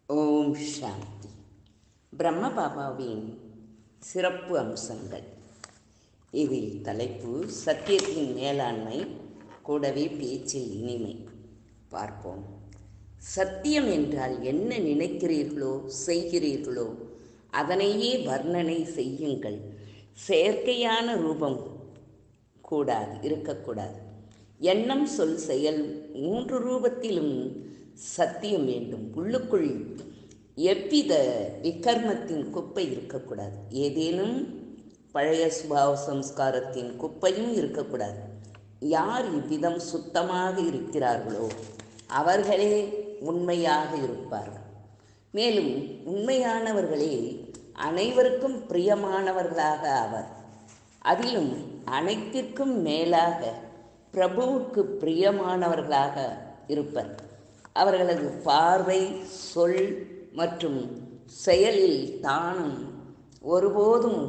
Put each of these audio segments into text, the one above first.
ஓம் சாந்தி பிரம்ம பாபாவின் சிறப்பு அம்சங்கள் இதில் தலைப்பு சத்தியத்தின் மேலாண்மை கூடவே பேச்சில் இனிமை பார்ப்போம் சத்தியம் என்றால் என்ன நினைக்கிறீர்களோ செய்கிறீர்களோ அதனையே வர்ணனை செய்யுங்கள் செயற்கையான ரூபம் கூடாது இருக்கக்கூடாது எண்ணம் சொல் செயல் மூன்று ரூபத்திலும் சத்தியம் வேண்டும் உள்ளுக்குள் எவ்வித விக்கர்மத்தின் குப்பை இருக்கக்கூடாது ஏதேனும் பழைய சுபாவ சம்ஸ்காரத்தின் குப்பையும் இருக்கக்கூடாது யார் இவ்விதம் சுத்தமாக இருக்கிறார்களோ அவர்களே உண்மையாக இருப்பார்கள் மேலும் உண்மையானவர்களே அனைவருக்கும் பிரியமானவர்களாக அவர் அதிலும் அனைத்திற்கும் மேலாக பிரபுவுக்கு பிரியமானவர்களாக இருப்பர் அவர்களது பார்வை சொல் மற்றும் செயலில் தானும் ஒருபோதும்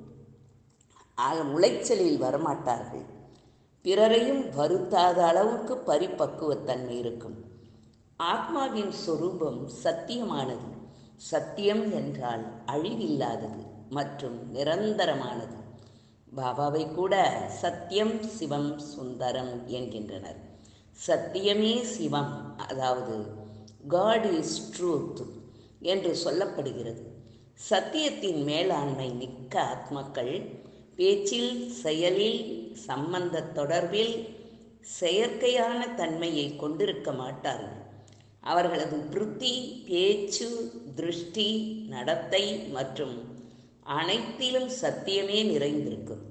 உளைச்சலில் வரமாட்டார்கள் பிறரையும் வருத்தாத அளவுக்கு பரிபக்குவத்தன்மை இருக்கும் ஆத்மாவின் சொரூபம் சத்தியமானது சத்தியம் என்றால் அழிவில்லாதது மற்றும் நிரந்தரமானது பாபாவை கூட சத்தியம் சிவம் சுந்தரம் என்கின்றனர் சத்தியமே சிவம் அதாவது காட் இஸ் ட்ரூத் என்று சொல்லப்படுகிறது சத்தியத்தின் மேலாண்மை மிக்க ஆத்மாக்கள் பேச்சில் செயலில் சம்பந்த தொடர்பில் செயற்கையான தன்மையை கொண்டிருக்க மாட்டார்கள் அவர்களது விருத்தி பேச்சு திருஷ்டி நடத்தை மற்றும் அனைத்திலும் சத்தியமே நிறைந்திருக்கும்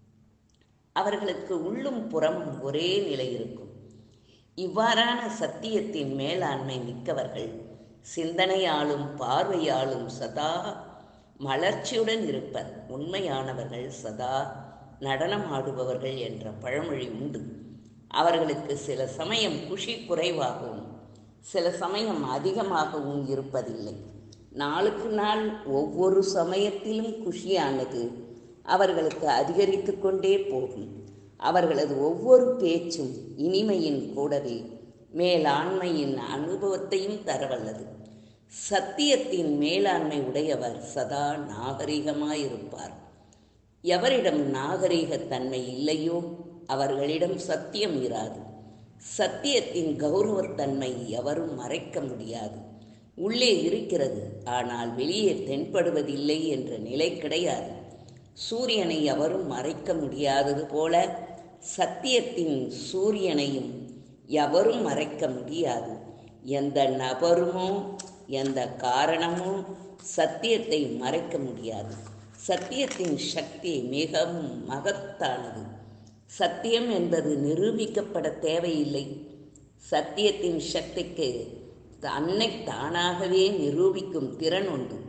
அவர்களுக்கு உள்ளும் புறமும் ஒரே நிலை இருக்கும் இவ்வாறான சத்தியத்தின் மேலாண்மை மிக்கவர்கள் சிந்தனையாலும் பார்வையாலும் சதா மலர்ச்சியுடன் இருப்பர் உண்மையானவர்கள் சதா நடனம் ஆடுபவர்கள் என்ற பழமொழி உண்டு அவர்களுக்கு சில சமயம் குஷி குறைவாகவும் சில சமயம் அதிகமாகவும் இருப்பதில்லை நாளுக்கு நாள் ஒவ்வொரு சமயத்திலும் குஷியானது அவர்களுக்கு அதிகரித்து கொண்டே போகும் அவர்களது ஒவ்வொரு பேச்சும் இனிமையின் கூடவே மேலாண்மையின் அனுபவத்தையும் தரவல்லது சத்தியத்தின் மேலாண்மை உடையவர் சதா நாகரிகமாயிருப்பார் எவரிடம் நாகரிகத்தன்மை இல்லையோ அவர்களிடம் சத்தியம் இராது சத்தியத்தின் கௌரவத்தன்மை எவரும் மறைக்க முடியாது உள்ளே இருக்கிறது ஆனால் வெளியே தென்படுவதில்லை என்ற நிலை கிடையாது சூரியனை எவரும் மறைக்க முடியாதது போல சத்தியத்தின் சூரியனையும் எவரும் மறைக்க முடியாது எந்த நபருமோ எந்த காரணமோ சத்தியத்தை மறைக்க முடியாது சத்தியத்தின் சக்தி மிகவும் மகத்தானது சத்தியம் என்பது நிரூபிக்கப்பட தேவையில்லை சத்தியத்தின் சக்திக்கு தன்னை தானாகவே நிரூபிக்கும் திறன் உண்டு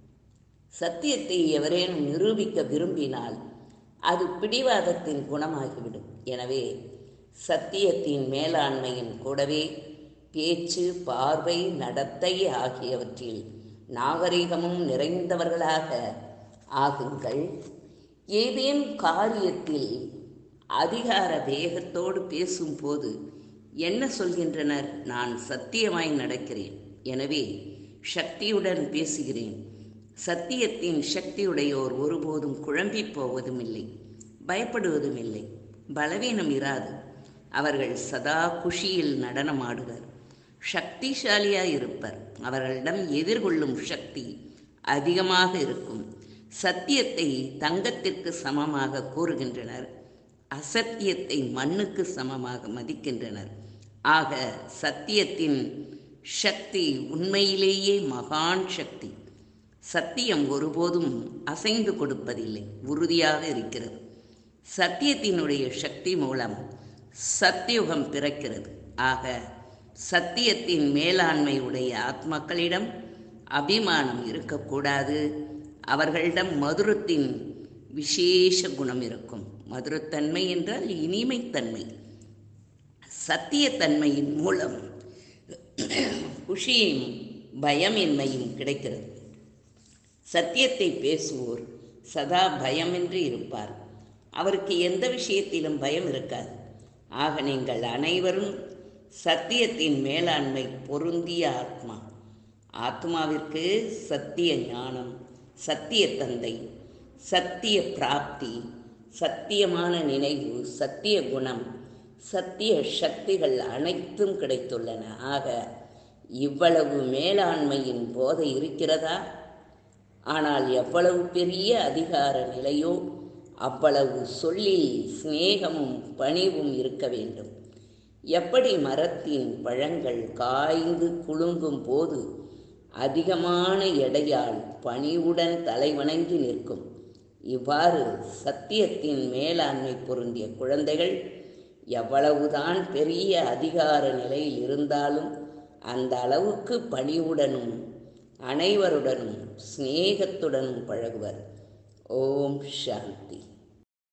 சத்தியத்தை எவரேனும் நிரூபிக்க விரும்பினால் அது பிடிவாதத்தின் குணமாகிவிடும் எனவே சத்தியத்தின் மேலாண்மையின் கூடவே பேச்சு பார்வை நடத்தை ஆகியவற்றில் நாகரிகமும் நிறைந்தவர்களாக ஆகுங்கள் ஏதேனும் காரியத்தில் அதிகார வேகத்தோடு பேசும்போது என்ன சொல்கின்றனர் நான் சத்தியமாய் நடக்கிறேன் எனவே சக்தியுடன் பேசுகிறேன் சத்தியத்தின் சக்தியுடையோர் ஒருபோதும் குழம்பி போவதும் இல்லை பயப்படுவதும் இல்லை பலவீனம் இராது அவர்கள் சதா குஷியில் நடனமாடுவர் சக்திசாலியாய் இருப்பர் அவர்களிடம் எதிர்கொள்ளும் சக்தி அதிகமாக இருக்கும் சத்தியத்தை தங்கத்திற்கு சமமாக கூறுகின்றனர் அசத்தியத்தை மண்ணுக்கு சமமாக மதிக்கின்றனர் ஆக சத்தியத்தின் சக்தி உண்மையிலேயே மகான் சக்தி சத்தியம் ஒருபோதும் அசைந்து கொடுப்பதில்லை உறுதியாக இருக்கிறது சத்தியத்தினுடைய சக்தி மூலம் சத்தியுகம் பிறக்கிறது ஆக சத்தியத்தின் மேலாண்மை உடைய ஆத்மாக்களிடம் அபிமானம் இருக்கக்கூடாது அவர்களிடம் மதுரத்தின் விசேஷ குணம் இருக்கும் மதுரத்தன்மை என்றால் இனிமைத்தன்மை சத்தியத்தன்மையின் மூலம் குஷியும் பயமின்மையும் கிடைக்கிறது சத்தியத்தை பேசுவோர் சதா பயமின்றி இருப்பார் அவருக்கு எந்த விஷயத்திலும் பயம் இருக்காது ஆக நீங்கள் அனைவரும் சத்தியத்தின் மேலாண்மை பொருந்திய ஆத்மா ஆத்மாவிற்கு சத்திய ஞானம் சத்திய தந்தை சத்திய பிராப்தி சத்தியமான நினைவு சத்திய குணம் சத்திய சக்திகள் அனைத்தும் கிடைத்துள்ளன ஆக இவ்வளவு மேலாண்மையின் போதை இருக்கிறதா ஆனால் எவ்வளவு பெரிய அதிகார நிலையோ அவ்வளவு சொல்லில் சிநேகமும் பணிவும் இருக்க வேண்டும் எப்படி மரத்தின் பழங்கள் காய்ந்து குலுங்கும் போது அதிகமான எடையால் பணிவுடன் தலைவணங்கி நிற்கும் இவ்வாறு சத்தியத்தின் மேலாண்மை பொருந்திய குழந்தைகள் எவ்வளவுதான் பெரிய அதிகார நிலையில் இருந்தாலும் அந்த அளவுக்கு பணிவுடனும் அனைவருடனும் சிநேகத்துடனும் பழகுவர் ஓம் சாந்தி